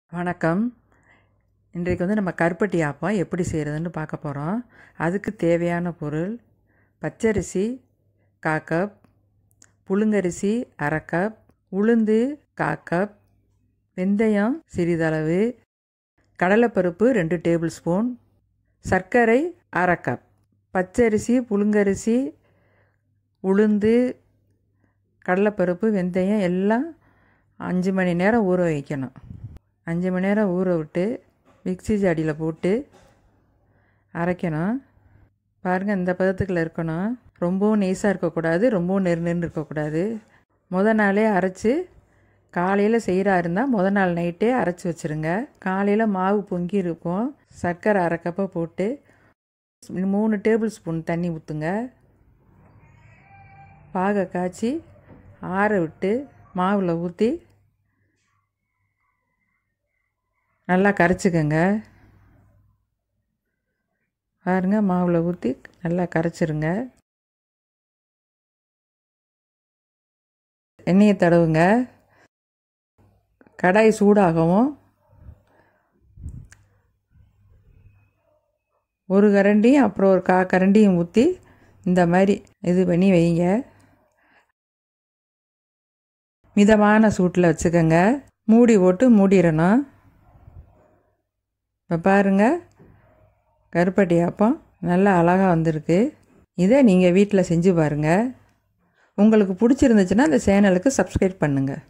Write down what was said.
வணக்கம் இன்றைக்கு வந்து நம்ம கருப்பட்டி ஆப்பம் எப்படி செய்கிறதுன்னு பார்க்க போகிறோம் அதுக்கு தேவையான பொருள் பச்சரிசி கா கப் புழுங்கரிசி அரை கப் உளுந்து கா கப் வெந்தயம் சிறிதளவு கடலைப்பருப்பு ரெண்டு டேபிள் ஸ்பூன் சர்க்கரை அரை கப் பச்சரிசி புழுங்கரிசி உளுந்து கடலைப்பருப்பு வெந்தயம் எல்லாம் அஞ்சு மணி நேரம் ஊற வைக்கணும் அஞ்சு மணி நேரம் ஊற விட்டு மிக்ஸி ஜாடியில் போட்டு அரைக்கணும் பாருங்கள் இந்த பதத்துக்குள்ள இருக்கணும் ரொம்பவும் நெய்ஸாக இருக்கக்கூடாது ரொம்பவும் நெரு நெருன்னு இருக்கக்கூடாது முத நாளே அரைச்சி காலையில் செய்கிறா இருந்தால் முத நாள் நைட்டே அரைச்சி வச்சுருங்க காலையில் மாவு பொங்கி இருக்கும் சர்க்கரை அரை கப்பை போட்டு மூணு டேபிள் ஸ்பூன் தண்ணி ஊற்றுங்க பாகை காய்ச்சி ஆற விட்டு மாவில் ஊற்றி நல்லா கரைச்சிக்கங்க பாருங்க மாவில் ஊற்றி நல்லா கரைச்சிருங்க எண்ணெயை தடவுங்க கடாய் சூடாகவும் ஒரு கரண்டியும் அப்புறம் ஒரு கா கரண்டியும் ஊற்றி இந்த மாதிரி இது பண்ணி வைங்க மிதமான சூட்டில் வச்சுக்கோங்க மூடி போட்டு மூடிடணும் இப்போ பாருங்கள் கருப்பட்டி ஆப்பம் நல்லா அழகாக வந்திருக்கு இதை நீங்கள் வீட்டில் செஞ்சு பாருங்கள் உங்களுக்கு பிடிச்சிருந்துச்சுன்னா அந்த சேனலுக்கு சப்ஸ்கிரைப் பண்ணுங்கள்